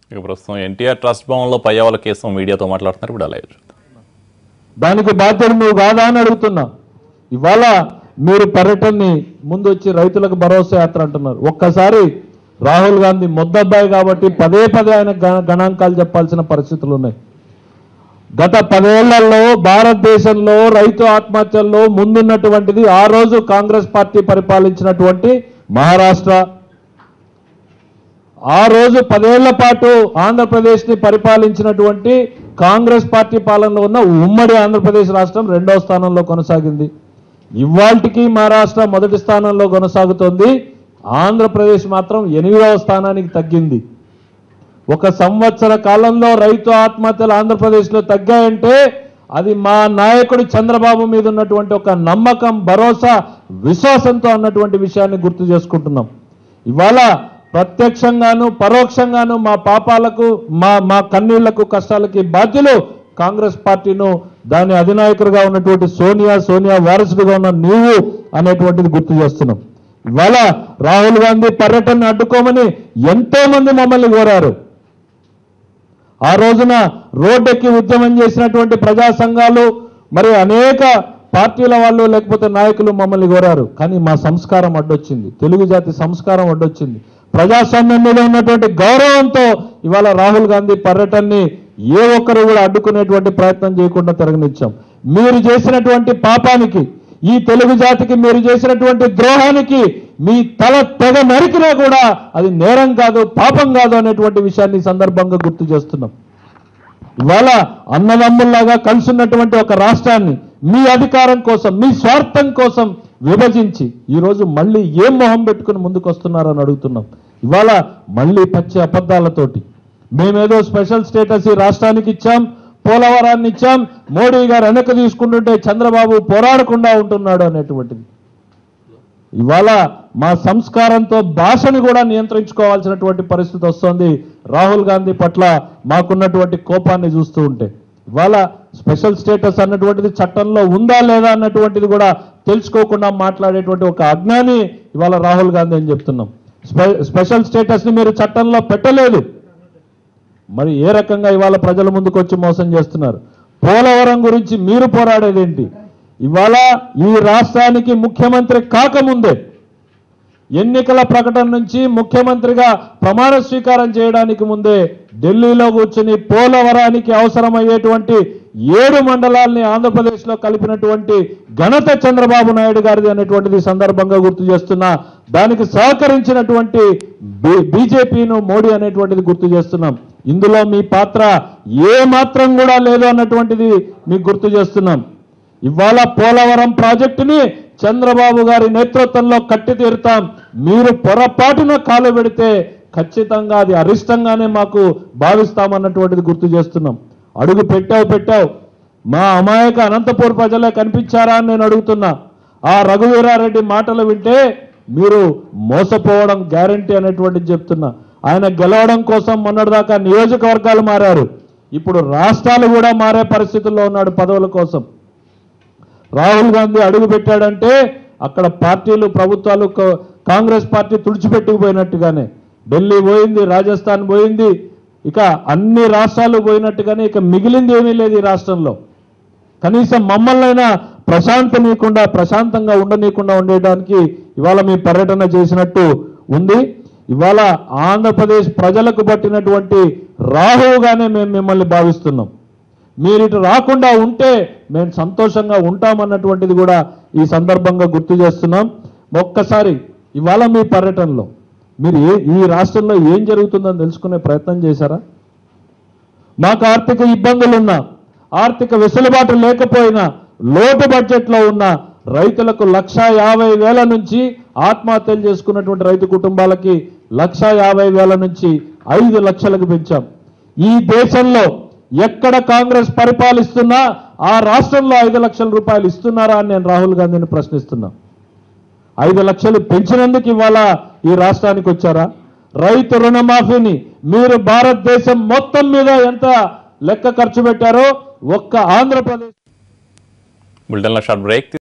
ఇక ప్రస్తుతం ఎన్టీఆర్ ట్రస్ట్ భవన్లో పయ్యావల కేసు మీడియాతో మాట్లాడుతున్నారు ఇప్పుడు అలా చూద్దాం దానికి బాధ్యత నువ్వు కాదా అని అడుగుతున్నా ఇవాళ మీరు పర్యటనని ముందు వచ్చి రైతులకు భరోసా యాత్ర అంటున్నారు ఒక్కసారి రాహుల్ గాంధీ మొద్దబ్బాయి కాబట్టి పదే పదే ఆయన గణ- గణాంకాలు చెప్పాల్సిన పరిస్థితులు ఉన్నాయి గత పదేళ్లలో భారతదేశంలో రైతు ఆత్మహత్యల్లో ముందున్నటువంటిది ఆ రోజు కాంగ్రెస్ పార్టీ పరిపాలించినటువంటి మహారాష్ట్ర ఆ రోజు పదేళ్ల పాటు ఆంధ్రప్రదేశ్ని పరిపాలించినటువంటి కాంగ్రెస్ పార్టీ పాలనలో ఉన్న ఉమ్మడి ఆంధ్రప్రదేశ్ రాష్ట్రం రెండవ స్థానంలో కొనసాగింది ఇవాల్టికి మహారాష్ట్ర మొదటి స్థానంలో కొనసాగుతోంది ఆంధ్రప్రదేశ్ మాత్రం ఎనిమిదవ స్థానానికి తగ్గింది ఒక సంవత్సర కాలంలో రైతు ఆత్మహత్యలు ఆంధ్రప్రదేశ్లో తగ్గాయంటే అది మా నాయకుడు చంద్రబాబు మీద ఉన్నటువంటి ఒక నమ్మకం భరోసా విశ్వాసంతో అన్నటువంటి విషయాన్ని గుర్తు చేసుకుంటున్నాం ఇవాళ ప్రత్యక్షంగాను పరోక్షంగాను మా పాపాలకు మా మా కన్నీళ్లకు కష్టాలకి బాధ్యులు కాంగ్రెస్ పార్టీను దాని అధినాయకుడిగా ఉన్నటువంటి సోనియా సోనియా వారసుడిగా ఉన్న నీవు అనేటువంటిది గుర్తు చేస్తున్నాం ఇవాళ రాహుల్ గాంధీ పర్యటన అడ్డుకోమని ఎంతో మంది మమ్మల్ని కోరారు ఆ రోజున రోడ్డెక్కి ఉద్యమం చేసినటువంటి ప్రజా సంఘాలు మరి అనేక పార్టీల వాళ్ళు లేకపోతే నాయకులు మమ్మల్ని కోరారు కానీ మా సంస్కారం అడ్డొచ్చింది తెలుగు జాతి సంస్కారం అడ్డొచ్చింది ప్రజాస్వామ్యం మీద ఉన్నటువంటి గౌరవంతో ఇవాళ రాహుల్ గాంధీ పర్యటనని ఏ ఒక్కరు కూడా అడ్డుకునేటువంటి ప్రయత్నం చేయకుండా తిరగనిచ్చాం మీరు చేసినటువంటి పాపానికి ఈ తెలుగు జాతికి మీరు చేసినటువంటి ద్రోహానికి మీ తల తెగ నరికినా కూడా అది నేరం కాదు పాపం కాదు అనేటువంటి విషయాన్ని ఈ సందర్భంగా గుర్తు చేస్తున్నాం ఇవాళ అన్నదమ్ముల్లాగా కలిసి ఉన్నటువంటి ఒక రాష్ట్రాన్ని మీ అధికారం కోసం మీ స్వార్థం కోసం విభజించి ఈరోజు మళ్ళీ ఏం మొహం పెట్టుకుని ముందుకు వస్తున్నారని అడుగుతున్నాం ఇవాళ మళ్ళీ పచ్చి అబద్ధాలతోటి మేమేదో స్పెషల్ స్టేటస్ ఈ రాష్ట్రానికి ఇచ్చాం పోలవరాన్ని ఇచ్చాం మోడీ గారు వెనక్కి తీసుకుంటుంటే చంద్రబాబు పోరాడకుండా ఉంటున్నాడు అనేటువంటిది ఇవాళ మా సంస్కారంతో భాషను కూడా నియంత్రించుకోవాల్సినటువంటి పరిస్థితి వస్తోంది రాహుల్ గాంధీ పట్ల మాకున్నటువంటి కోపాన్ని చూస్తూ ఉంటే ఇవాళ స్పెషల్ స్టేటస్ అన్నటువంటిది చట్టంలో ఉందా లేదా అన్నటువంటిది కూడా తెలుసుకోకుండా మాట్లాడేటువంటి ఒక అజ్ఞాని ఇవాళ రాహుల్ గాంధీ అని చెప్తున్నాం స్పె- స్పెషల్ స్టేటస్ని మీరు చట్టంలో పెట్టలేదు మరి ఏ రకంగా ఇవాళ ప్రజల ముందుకు వచ్చి మోసం చేస్తున్నారు పోలవరం గురించి మీరు పోరాడేదేంటి ఇవాళ ఈ రాష్ట్రానికి ముఖ్యమంత్రి కాకముందే ఎన్నికల ప్రకటన నుంచి ముఖ్యమంత్రిగా ప్రమాణ స్వీకారం చేయడానికి ముందే ఢిల్లీలో కూర్చుని పోలవరానికి అవసరమయ్యేటువంటి ఏడు మండలాల్ని ఆంధ్రప్రదేశ్లో కలిపినటువంటి ఘనత చంద్రబాబు నాయుడు గారిది అనేటువంటిది ఈ సందర్భంగా గుర్తు చేస్తున్నా దానికి సహకరించినటువంటి బి- బీజేపీను మోడీ అనేటువంటిది గుర్తు చేస్తున్నాం ఇందులో మీ పాత్ర ఏ మాత్రం కూడా లేదు అన్నటువంటిది మీకు గుర్తు చేస్తున్నాం ఇవాళ పోలవరం ప్రాజెక్టుని చంద్రబాబు గారి నేతృత్వంలో కట్టి తీరుతాం మీరు పొరపాటున కాలు పెడితే ఖచ్చితంగా అది అరిష్టంగానే మాకు భావిస్తామన్నటువంటిది గుర్తు చేస్తున్నాం అడుగు పెట్టావు పెట్టావు మా అమాయక అనంతపూర్ ప్రజలే కనిపించారా అని నేను అడుగుతున్నా ఆ రఘువీరారెడ్డి మాటలు వింటే మీరు మోసపోవడం గ్యారంటీ అనేటువంటిది చెప్తున్నా ఆయన గెలవడం కోసం మొన్నటిదాకా నియోజకవర్గాలు మారారు ఇప్పుడు రాష్ట్రాలు కూడా మారే పరిస్థితుల్లో ఉన్నాడు పదవుల కోసం రాహుల్ గాంధీ అడుగు పెట్టాడంటే అక్కడ పార్టీలు ప్రభుత్వాలు క- కాంగ్రెస్ పార్టీ తుడిచిపెట్టుకుపోయినట్టుగానే ఢిల్లీ పోయింది రాజస్థాన్ పోయింది ఇక అన్ని రాష్ట్రాలు పోయినట్టుగానే ఇక మిగిలింది ఏమీ లేదు ఈ రాష్ట్రంలో కనీసం మమ్మల్నైనా ప్రశాంతనీయకుండా ప్రశాంతంగా ఉండనీయకుండా ఉండేయడానికి ఇవాళ మీ పర్యటన చేసినట్టు ఉంది ఇవాళ ఆంధ్రప్రదేశ్ ప్రజలకు పట్టినటువంటి రాహువుగానే మేము మిమ్మల్ని భావిస్తున్నాం మీరు ఇటు రాకుండా ఉంటే మేము సంతోషంగా ఉంటామన్నటువంటిది కూడా ఈ సందర్భంగా గుర్తు చేస్తున్నాం ఒక్కసారి ఇవాళ మీ పర్యటనలో మీరు ఏ ఈ రాష్ట్రంలో ఏం జరుగుతుందని తెలుసుకునే ప్రయత్నం చేశారా మాకు ఆర్థిక ఇబ్బందులున్నా ఆర్థిక వెసులుబాటు లేకపోయినా లోటు బడ్జెట్లో ఉన్న రైతులకు లక్ష యాభై వేల నుంచి ఆత్మహత్యలు చేసుకున్నటువంటి రైతు కుటుంబాలకి లక్ష యాభై వేల నుంచి ఐదు లక్షలకు పెంచాం ఈ దేశంలో ఎక్కడ కాంగ్రెస్ పరిపాలిస్తున్నా ఆ రాష్ట్రంలో ఐదు లక్షల రూపాయలు ఇస్తున్నారా అని నేను రాహుల్ గాంధీని ప్రశ్నిస్తున్నా ఐదు లక్షలు పెంచినందుకు ఇవాళ ఈ రాష్ట్రానికి వచ్చారా రైతు రుణమాఫీని మీరు భారతదేశం మొత్తం మీద ఎంత లెక్క ఖర్చు పెట్టారో ఒక్క ఆంధ్రప్రదేశ్ బులెటిన్లో షార్ట్ బ్రేక్